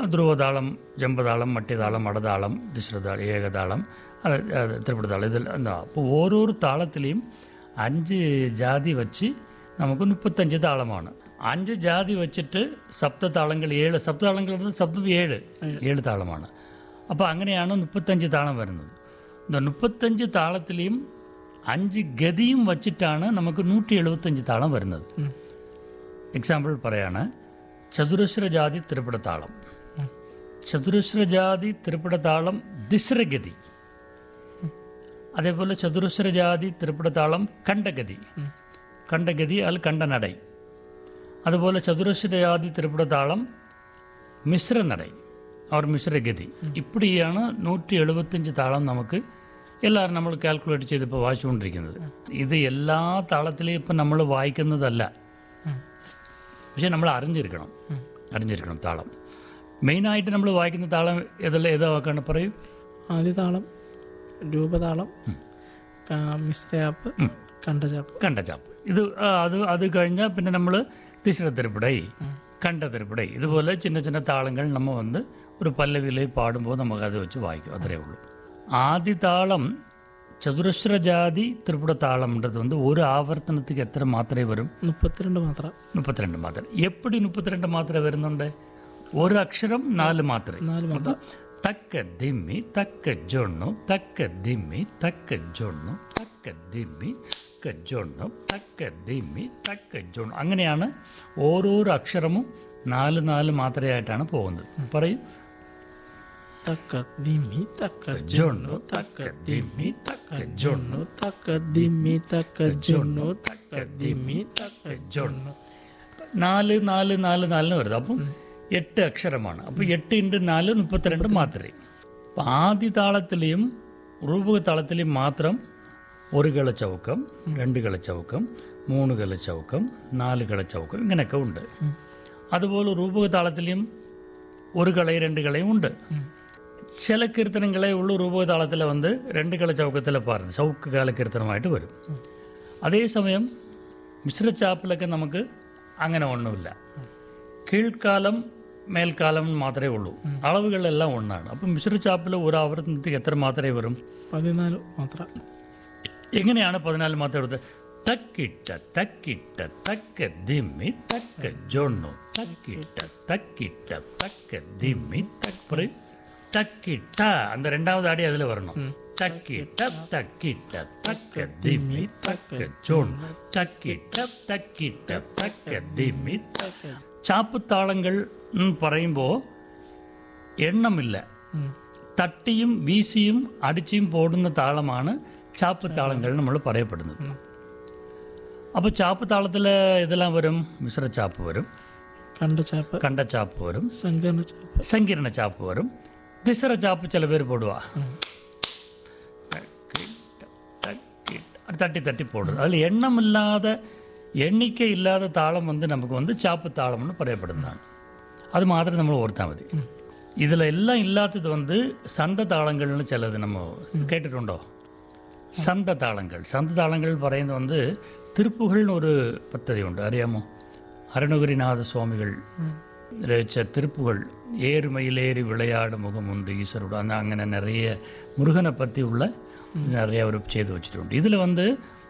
ധ്രുവതാളം ജമ്പതാളം മട്ടിതാളം മടതാളം തിശ്രതാളം ഏകതാളം അത് അത് ത്രിപുടതാളം ഇതിൽ എന്താ അപ്പോൾ ഓരോരോ താളത്തിലെയും അഞ്ച് ജാതി വച്ച് നമുക്ക് മുപ്പത്തഞ്ച് താളമാണ് അഞ്ച് ജാതി വെച്ചിട്ട് സപ്തതാളങ്ങൾ ഏഴ് സപ്തതാളങ്ങൾ എന്ന് ശബ്ദം ഏഴ് ഏഴ് താളമാണ് അപ്പോൾ അങ്ങനെയാണ് മുപ്പത്തഞ്ച് താളം വരുന്നത് இந்த മുപ്പത്തഞ്ച് താളത്തിലെയും അഞ്ച് ഗതിയും വച്ചിട്ടാണ് നമുക്ക് നൂറ്റി എഴുപത്തഞ്ച് താളം വരുന്നത് എക്സാമ്പിൾ പറയാണ് ചതുരശ്ര ജാതി ത്രിപുടത്താളം ചതുരശ്ര ജാതി ത്രിപുടത്താളം ദിശ്രഗതി അതേപോലെ ചതുരശ്ര ജാതി ത്രിപുടത്താളം കണ്ഠഗതി കണ്ഠഗതി അൽ കണ്ഠനടை അതുപോലെ ചതുരശ്ര ജാതി ത്രിപുടത്താളം മിശ്രനടை അവർ മിശ്രഗതി ഇപ്പടിയാണ് നൂറ്റി എഴുപത്തഞ്ച് താളം നമുക്ക് എല്ലാവരും നമ്മൾ കാൽക്കുലേറ്റ് ചെയ്തിപ്പോൾ വായിച്ചുകൊണ്ടിരിക്കുന്നത് ഇത് എല്ലാ താളത്തിലും ഇപ്പം നമ്മൾ വായിക്കുന്നതല്ല പക്ഷേ നമ്മൾ അറിഞ്ഞിരിക്കണം അറിഞ്ഞിരിക്കണം താളം മെയിനായിട്ട് നമ്മൾ വായിക്കുന്ന താളം ഏതെല്ലാം ഏതാ വാക്കാണ് പറയൂ ആദ്യതാളം രൂപതാളം ക- മിശ്രയാപ്പ് കണ്ടചാപ്പ് കണ്ടചാപ്പ് ഇത് ആ, അത് അത് കഴിഞ്ഞാൽ പിന്നെ നമ്മൾ തിശ്രത്തിരിപ്പടൈ കണ്ടത്തിരിപ്പടൈ ഇതുപോലെ ചിന്ന ചിന്ന താളങ്ങൾ നമ്മൾ വന്ന് ഒരു പല്ലവിയിലെ പാടുമ്പോൾ നമുക്ക് അത് വെച്ച് വായിക്കും അത്രേ ഉള്ളൂ ആദ്യ താളം ചതുരശ്ര ജാതി ത്രിപുട താളംன்றது வந்து ஒரு ஆவர்த்தனத்துக்கு എത്ര മാത്രമേ വരും മുപ്പത്തിരണ്ട് മാത്രം മുപ്പത്തിരണ്ട് മാത്രം എപ്പടി മുപ്പത്തിരണ്ട് മാത്രമേ വരുന്നുണ്ട് ഒരു അക്ഷരം നാല് മാത്രമേ നാല് മാത്രം തക്ക ദിമ്മി തക്ക ജൊണ്ണു തക്ക ദിമ്മി തക്ക ജൊണ്ണു തക്ക ദിമ്മി തക്ക ജൊണ്ണു തക്ക ദിമ്മി തക്ക ജൊണ്ണു അങ്ങനെയാണ് ഓരോരോ അക്ഷരവും നാല് നാല് മാത്രമായിട്ടാണ് പോകുന്നത് പറയൂ തക്ക ദിമ്മി തക്ക ജൊണ്ണു തക്ക ദിമ്മി തക്ക ജൊണ്ണു തക്ക ദിമ്മി തക്ക ജൊണ്ണു തക്ക ദിമ്മി തക്ക ജൊണ്ണു നാല് നാല് നാല് നാലിന് വരുന്നത് അപ്പം എട്ട് അക്ഷരമാണ് അപ്പോൾ എട്ട് ഇൻറ്റു നാല് മുപ്പത്തിരണ്ട് മാത്രമേ അപ്പം ആദ്യ താളത്തിലെയും റൂപക താളത്തിലെയും മാത്രം ഒരു കളച്ചൗക്കം രണ്ട് കളച്ചൗക്കം മൂന്ന് കളച്ചൗക്കം നാല് കളച്ചൗക്കം ഇങ്ങനെയൊക്കെ ഉണ്ട് അതുപോലെ റൂപക താളത്തിലെയും ഒരു കളയും രണ്ട് കളയും ഉണ്ട് ചില കീർത്തനങ്ങളെ ഉള്ളു രൂപക താളത്തിൽ വന്ന് രണ്ട് കള ചൗക്കത്തിൽ പാടുന്നത് ചൗക്ക് കാല കീർത്തനമായിട്ട് വരും അതേസമയം മിശ്രച്ചാപ്പിലൊക്കെ നമുക്ക് അങ്ങനെ ഒന്നുമില്ല കീഴ്ക്കാലം മേൽക്കാലം മാത്രമേ ഉള്ളൂ അളവുകളെല്ലാം ഒന്നാണ് അപ്പം മിശ്രച്ചാപ്പിൽ ഒരു ആവർത്തനത്തിൽ എത്ര മാത്രമേ വരും പതിനാല് മാത്രം എങ്ങനെയാണ് പതിനാല് മാത്രം എടുത്തത് തക്കിട്ട തക്കിട്ട തക്ക ദിമ്മി തക്ക ജൊണ്ണു തക്കിട്ട തക്കിട്ട തക്ക ദിമ്മി തക്ക് പറയൂ തക്കിട്ട அந்த ரெண்டாவது அடி அதில் வரணும் தக்கிட்ட தக்கிட்ட தக்க திம்மி தக்க ஜோன் தக்கிட்ட தக்கிட்ட தக்க திம்மி ചാപ്പുത്താളങ്ങൾ എന്ന് പറയുമ്പോൾ എണ്ണമില്ല തട്ടിയും വീശിയും അടിച്ചും പോടുന്ന താളമാണ് ചാപ്പുത്താളങ്ങൾ നമ്മൾ പറയപ്പെടുന്നത് അപ്പോൾ ചാപ്പുത്താളത്തിൽ ഇതെല്ലാം വരും മിശ്രച്ചാപ്പ് വരും കണ്ടചാപ്പ് കണ്ടച്ചാപ്പ് വരും സങ്കീർണ ചാപ്പ് സങ്കീർണ ചാപ്പ് വരും திசர சாப்பு சில பேர் போடுவா தட்டி தட்டி போடுது அதில் எண்ணம் இல்லாத எண்ணிக்கை இல்லாத தாளம் வந்து நமக்கு வந்து சாப்பு தாளம்னு പറയപ്പെടുന്നതാണ് അത് മാത്രം നമ്മൾ ഓർത്താൽ മതി ഇതിലെല്ലാം ഇല്ലാത്തത് வந்து സന്ത താളങ്ങൾனு ചിലത് നമ്മൾ കേട്ടിട്ടുണ്ടോ സന്ത താളങ്ങൾ സന്ത താളങ്ങൾ പറയുന്നത് வந்து திருப்புகள்னு ஒரு பദ്ധதி உண்டு அறியாமோ அருணகிரிநாத சுவாமிகள் രചിച്ച തിരുപ്പുകൾ ഏറുമയിലേറി വിളയാട് മുഖം ഉണ്ട് ഈശ്വരോട് അന്ന് അങ്ങനെ നിറയെ മുരുകനെ പറ്റിയുള്ള நிறைய அவர் செய்து வச்சுட்டு ഇതിൽ வந்து